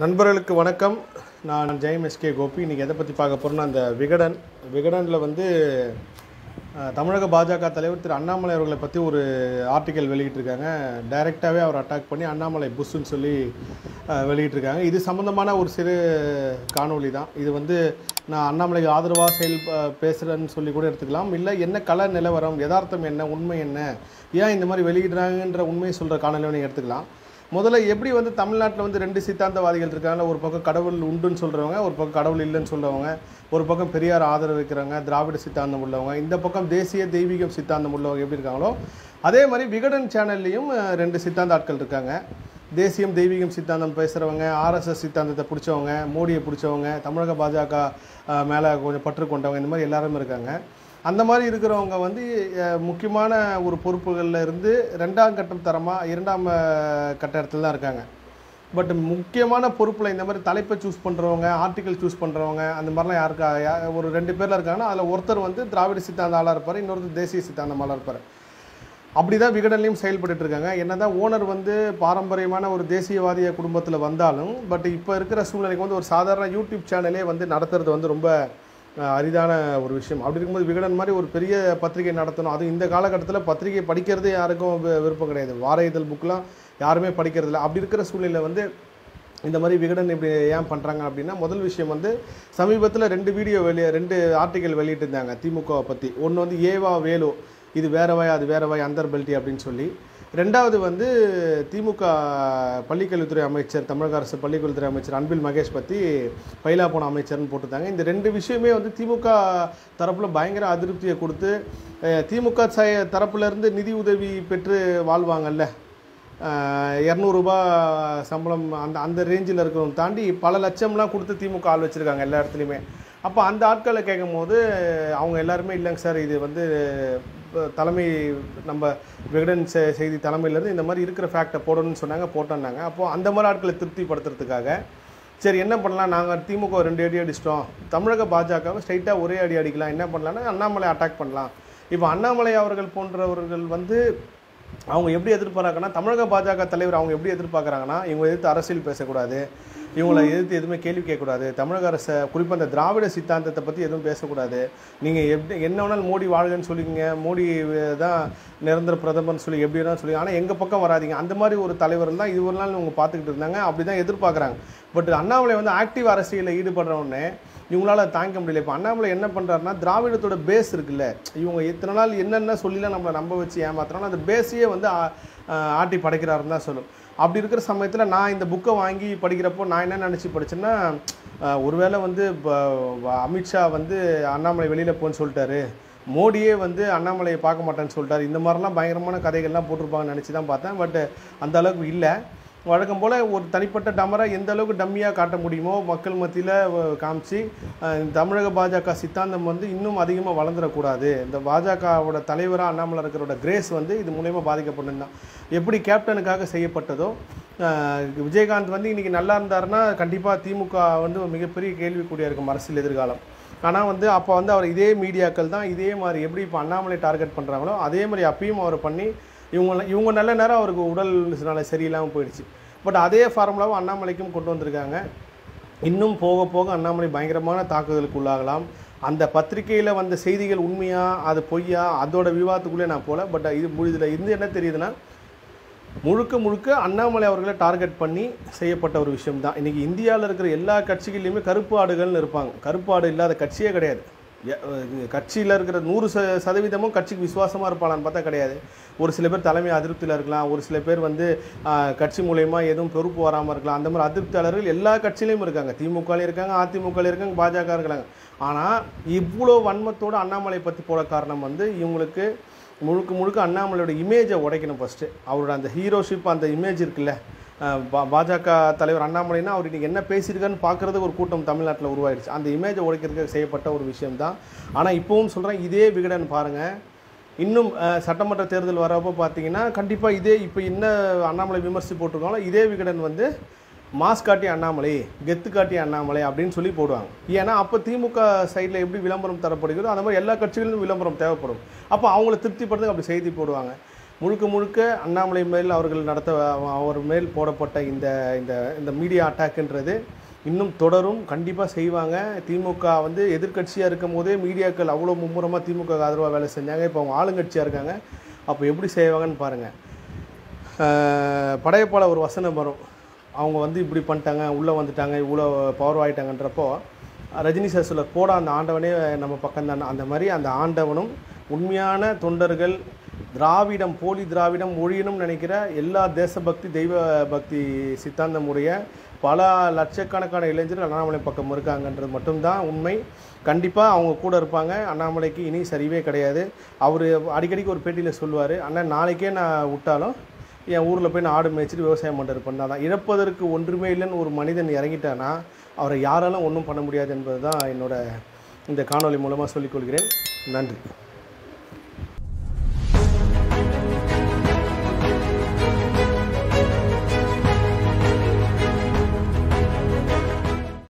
நண்பர்களுக்கு வணக்கம் நான் ஜெயம் எஸ்கே கோபி இன்றைக்கி எதை பற்றி பார்க்க போகிறோன்னா அந்த விகடன் விகடனில் வந்து அஹ், தமிழக பாஜக தலைவர் திரு அண்ணாமலை அவர்களை பற்றி ஒரு ஆர்டிக்கல் வெளியிட்டிருக்காங்க டைரெக்டாகவே அவர் அட்டாக் பண்ணி அண்ணாமலை புஷ்ஷுன்னு சொல்லி அஹ், வெளியிட்டிருக்காங்க இது சம்மந்தமான ஒரு சிறு காணொளி தான் இது வந்து நான் அண்ணாமலைக்கு ஆதரவாக செயல் ப- பேசுகிறேன்னு சொல்லி கூட எடுத்துக்கலாம் இல்லை என்ன கல நிலவரம் யதார்த்தம் என்ன உண்மை என்ன ஏன் இந்த மாதிரி வெளியிடுறாங்கன்ற உண்மையை சொல்கிற காணொலியை நீங்கள் எடுத்துக்கலாம் முதல்ல எப்படி வந்து தமிழ்நாட்டில் வந்து ரெண்டு சித்தாந்தவாதிகள் இருக்காங்க ஒரு பக்கம் கடவுள் உண்டுன்னு சொல்கிறவங்க ஒரு பக்கம் கடவுள் இல்லைன்னு சொல்கிறவங்க ஒரு பக்கம் பெரியார் ஆதரவு வைக்கிறவங்க திராவிட சித்தாந்தம் உள்ளவங்க இந்த பக்கம் தேசிய தெய்வீகம் சித்தாந்தம் உள்ளவங்க எப்படி இருக்காங்களோ அதே மாதிரி விகடன் சேனல்லையும் அஹ், ரெண்டு சித்தாந்த ஆட்கள் இருக்காங்க தேசியம் தெய்வீகம் சித்தாந்தம் பேசுகிறவங்க ஆர்எஸ்எஸ் சித்தாந்தத்தை பிடிச்சவங்க மோடியை பிடிச்சவங்க தமிழக பாஜக மேலே கொஞ்சம் பற்று கொண்டவங்க இந்த மாதிரி எல்லாரும் இருக்காங்க அந்த மாதிரி இருக்கிறவங்க வந்து அஹ், முக்கியமான ஒரு பொறுப்புகளில் இருந்து ரெண்டாம் கட்டம் தரமாக இரண்டாம் அஹ், கட்ட இடத்துல தான் இருக்காங்க பட் முக்கியமான பொறுப்பில் இந்த மாதிரி தலைப்பை சூஸ் பண்ணுறவங்க ஆர்டிக்கல் சூஸ் பண்ணுறவங்க அந்த மாதிரிலாம் யாருக்கா யா- ஒரு ரெண்டு பேரில் இருக்காங்கன்னா அதில் ஒருத்தர் வந்து திராவிட சித்தாந்த ஆளாக இருப்பார் இன்னொருத்தர் தேசிய சித்தாந்தம் ஆளாக இருப்பார் அப்படி தான் விகடன்லையும் செயல்பட்டுட்டு இருக்காங்க என்னதான் ஓனர் வந்து பாரம்பரியமான ஒரு தேசியவாதிய குடும்பத்தில் வந்தாலும் பட் இப்போ இருக்கிற சூழ்நிலைக்கு வந்து ஒரு சாதாரண யூடியூப் சேனலே வந்து நடத்துறது வந்து ரொம்ப அஹ், அரிதான ஒரு விஷயம் அப்படி இருக்கும்போது விகடன் மாதிரி ஒரு பெரிய பத்திரிகை நடத்தணும் அதுவும் இந்த காலகட்டத்தில் பத்திரிகை படிக்கிறதே யாருக்கும் வி- விருப்பம் கிடையாது வார இதழ் புக்கெலாம் யாருமே படிக்கிறது இல்லை அப்படி இருக்கிற சூழ்நிலை வந்து இந்த மாதிரி விகடன் இப்படி ஏன் பண்ணுறாங்க அப்படின்னா முதல் விஷயம் வந்து சமீபத்தில் ரெண்டு வீடியோ வெளியே ரெண்டு ஆர்டிக்கல் வெளியிட்டிருந்தாங்க திமுகவை பற்றி ஒன்று வந்து ஏவா வேலு இது வேற வாய் அது வேற வாய் அந்தர் பெல்ட்டி அப்படின்னு சொல்லி ரெண்டாவது வந்து திமுக பள்ளிக்கல்வித்துறை அமைச்சர் தமிழக அரசு பள்ளிக்கல்வித்துறை அமைச்சர் அன்பில் மகேஷ் பற்றி பயிலா போன அமைச்சர்னு போட்டிருந்தாங்க இந்த ரெண்டு விஷயமே வந்து திமுக தரப்பில் பயங்கர அதிருப்தியை கொடுத்து அஹ், திமுக ச- தரப்புல இருந்து நிதி உதவி பெற்று வாழ்வாங்கல்ல இரநூறுபா சம்பளம் அந்த அந்த ரேஞ்சில் இருக்கிறவங்க தாண்டி பல லட்சம்லாம் கொடுத்து திமுக ஆள் வச்சுருக்காங்க எல்லா இடத்துலையுமே அப்போ அந்த ஆட்களை கேட்கும்போது அவங்க எல்லாருமே இல்லைங்க சார் இது வந்து அஹ், தலைமை நம்ம விகடன் செ- செய்தி தலைமையிலேருந்து இந்த மாதிரி இருக்கிற ஃபேக்டை போடணும்னு சொன்னாங்க போட்டோன்னாங்க அப்போது அந்த மாதிரி ஆட்களை திருப்திப்படுத்துறதுக்காக சரி என்ன பண்ணலாம் நாங்கள் திமுக ரெண்டு அடி அடிச்சிட்டோம் தமிழக பாஜகவை ஸ்ட்ரைட்டாக ஒரே அடி அடிக்கலாம் என்ன பண்ணலாம்னா அண்ணாமலை அட்டாக் பண்ணலாம் இப்போ அண்ணாமலை அவர்கள் போன்றவர்கள் வந்து அவங்க எப்படி எதிர்பார்க்கறாங்கன்னா தமிழக பாஜக தலைவர் அவங்க எப்படி எதிர்பார்க்குறாங்கன்னா இவங்க எதிர்த்து அரசியல் பேசக்கூடாது இவங்களை எதிர்த்து எதுவுமே கேள்வி கேட்கக்கூடாது தமிழக அரசை குறிப்பாக அந்த திராவிட சித்தாந்தத்தை பற்றி எதுவும் பேசக்கூடாது நீங்கள் எப்படி என்ன வேணாலும் மோடி வாழ்கன்னு சொல்லிங்க மோடி அஹ், தான் நிரந்தர பிரதமர்னு சொல்லி எப்படி வேணாலும் சொல்லி ஆனால் எங்கள் பக்கம் வராதீங்க அந்த மாதிரி ஒரு தலைவர் தான் இது ஒரு நாள் இவங்க பார்த்துக்கிட்டு இருந்தாங்க அப்படி தான் எதிர்பார்க்குறாங்க பட் அண்ணாமலை வந்து ஆக்டிவ் அரசியலில் ஈடுபடுற உடனே இவங்களால தாங்க முடியல இப்போ அண்ணாமலை என்ன பண்ணுறாருன்னா திராவிடத்தோட பேஸ் இருக்குல்ல இவங்க இத்தனை நாள் என்னென்ன சொல்லிலாம் நம்மளை நம்ப வச்சு ஏமாத்துறாங்க அந்த பேஸையே வந்து ஆ- ஆ- ஆட்டி படைக்கிறாருன்னு தான் சொல்லும் அப்படி இருக்கிற சமயத்தில் நான் இந்த புக்கை வாங்கி படிக்கிறப்போ நான் என்ன நினச்சி படிச்சேன்னா ஆஹ், ஒருவேளை வந்து இப்போ அமித்ஷா வந்து அண்ணாமலை வெளியில் போன்னு சொல்லிட்டாரு மோடியே வந்து அண்ணாமலையை பார்க்க மாட்டேன்னு சொல்லிட்டாரு இந்த மாதிரிலாம் பயங்கரமான கதைகள்லாம் போட்டிருப்பாங்கன்னு நினச்சி தான் பார்த்தேன் பட் அந்த அளவுக்கு இல்லை வழக்கம் போல் ஒரு தனிப்பட்ட டமரை எந்த அளவுக்கு டம்மியாக காட்ட முடியுமோ மக்கள் மத்தியில் காமிச்சு அஹ், இந்த தமிழக பாஜக சித்தாந்தம் வந்து இன்னும் அதிகமாக வளர்ந்துடக்கூடாது இந்த பாஜகவோட தலைவராக அண்ணாமலை இருக்கிறோட கிரேஸ் வந்து இது மூலயமா பாதிக்கப்படும் தான் எப்படி கேப்டனுக்காக செய்யப்பட்டதோ அஹ், விஜயகாந்த் வந்து இன்றைக்கி நல்லா இருந்தாருன்னா கண்டிப்பாக திமுக வந்து ஒரு மிகப்பெரிய கேள்விக்குறியாக இருக்கும் அரசியல் எதிர்காலம் ஆனால் வந்து அப்போ வந்து அவர் இதே மீடியாக்கள் தான் இதே மாதிரி எப்படி இப்போ அண்ணாமலை டார்கெட் பண்ணுறாங்களோ அதே மாதிரி அப்பயும் அவர் பண்ணி இவங்க இவங்க நல்ல நேரம் அவருக்கு உடல் நல சரியில்லாமல் போயிடுச்சு பட் அதே ஃபார்முலாவும் அண்ணாமலைக்கும் கொண்டு வந்திருக்காங்க இன்னும் போக போக அண்ணாமலை பயங்கரமான தாக்குதலுக்கு உள்ளாகலாம் அந்த பத்திரிக்கையில் வந்த செய்திகள் உண்மையா அது பொய்யா அதோட விவாதத்துக்குள்ளே நான் போகல பட் இது இதில் இருந்து என்ன தெரியுதுன்னா முழுக்க முழுக்க அண்ணாமலை அவர்களை டார்கெட் பண்ணி செய்யப்பட்ட ஒரு விஷயம் தான் இன்றைக்கி இந்தியாவில் இருக்கிற எல்லா கட்சிகள்லையுமே கருப்பு ஆடுகள்னு இருப்பாங்க கருப்பு ஆடு இல்லாத கட்சியே கிடையாது கட்சியில் இருக்கிற நூறு ச சதவீதமும் கட்சிக்கு விசுவாசமாக இருப்பாளான்னு பார்த்தா கிடையாது ஒரு சில பேர் தலைமை அதிருப்தியில் இருக்கலாம் ஒரு சில பேர் வந்து ஆஹ், கட்சி மூலயமா எதுவும் பொறுப்பு வராமல் இருக்கலாம் அந்த மாதிரி அதிருப்தியாளர்கள் எல்லா கட்சியிலையும் இருக்காங்க திமுகலையும் இருக்காங்க அதிமுகலையும் இருக்காங்க பாஜக இருக்காங்க ஆனால் இவ்வளோ வன்மத்தோடு அண்ணாமலை பற்றி போட காரணம் வந்து இவங்களுக்கு முழுக்க முழுக்க அண்ணாமலையோட இமேஜை உடைக்கணும் ஃபஸ்ட்டு அவரோட அந்த ஹீரோஷிப் அந்த இமேஜ் இருக்குல்ல அஹ் பா- பாஜக தலைவர் அண்ணாமலைனா அவர் இன்னைக்கு என்ன பேசியிருக்காருன்னு பார்க்குறதுக்கு ஒரு கூட்டம் தமிழ்நாட்டில் உருவாயிடுச்சு அந்த இமேஜை உடைக்கிறதுக்கு செய்யப்பட்ட ஒரு விஷயம்தான் ஆனால் இப்போவும் சொல்கிறேன் இதே விகடன் பாருங்கள் இன்னும் அஹ், சட்டமன்ற தேர்தல் வரப்போ பார்த்தீங்கன்னா கண்டிப்பாக இதே இப்போ என்ன அண்ணாமலை விமர்சி போட்டிருக்காங்களோ இதே விகடன் வந்து மாஸ் காட்டி அண்ணாமலை கெத்து காட்டி அண்ணாமலை அப்படின்னு சொல்லி போடுவாங்க ஏன்னா அப்போ திமுக சைடில் எப்படி விளம்பரம் தரப்படுகிறதோ அந்த மாதிரி எல்லா கட்சிகளிலும் விளம்பரம் தேவைப்படும் அப்போ அவங்கள திருப்திப்படுறதுக்கு அப்படி செய்தி போடுவாங்க முழுக்க முழுக்க அண்ணாமலை மேல் அவர்கள் நடத்த அவர் மேல் போடப்பட்ட இந்த இந்த இந்த மீடியா அட்டாக்ன்றது இன்னும் தொடரும் கண்டிப்பாக செய்வாங்க திமுக வந்து எதிர்க்கட்சியாக இருக்கும் போதே மீடியாக்கள் அவ்வளோ மும்முரமாக திமுக ஆதரவாக வேலை செஞ்சாங்க இப்போ அவங்க ஆளுங்கட்சியாக இருக்காங்க அப்போ எப்படி செய்வாங்கன்னு பாருங்கள் படையப்பால ஒரு வசனம் வரும் அவங்க வந்து இப்படி பண்ணிட்டாங்க உள்ளே வந்துட்டாங்க இவ்வளோ பவர் ஆகிட்டாங்கன்றப்போ ரஜினி சார் சொல்ல போட அந்த ஆண்டவனே நம்ம பக்கம் தான் அந்த மாதிரி அந்த ஆண்டவனும் உண்மையான தொண்டர்கள் திராவிடம் போலி திராவிடம் ஒழியணும்னு நினைக்கிற எல்லா தேசபக்தி தெய்வ பக்தி சித்தாந்தமுடைய பல லட்சக்கணக்கான இளைஞர்கள் அண்ணாமலை பக்கம் இருக்காங்கன்றது மட்டும்தான் உண்மை கண்டிப்பாக அவங்க கூட இருப்பாங்க அண்ணாமலைக்கு இனி சரிவே கிடையாது அவர் அடிக்கடிக்கு ஒரு பேட்டியில் சொல்லுவார் அண்ணன் நாளைக்கே நான் விட்டாலும் என் ஊரில் போய் நான் ஆடு மேய்ச்சிட்டு விவசாயம் பண்ணுறது பண்ணால் தான் இழப்பதற்கு ஒன்றுமே இல்லைன்னு ஒரு மனிதன் இறங்கிட்டானா அவரை யாராலும் ஒன்றும் பண்ண முடியாது என்பது தான் என்னோட இந்த காணொளி மூலமாக சொல்லிக்கொள்கிறேன் நன்றி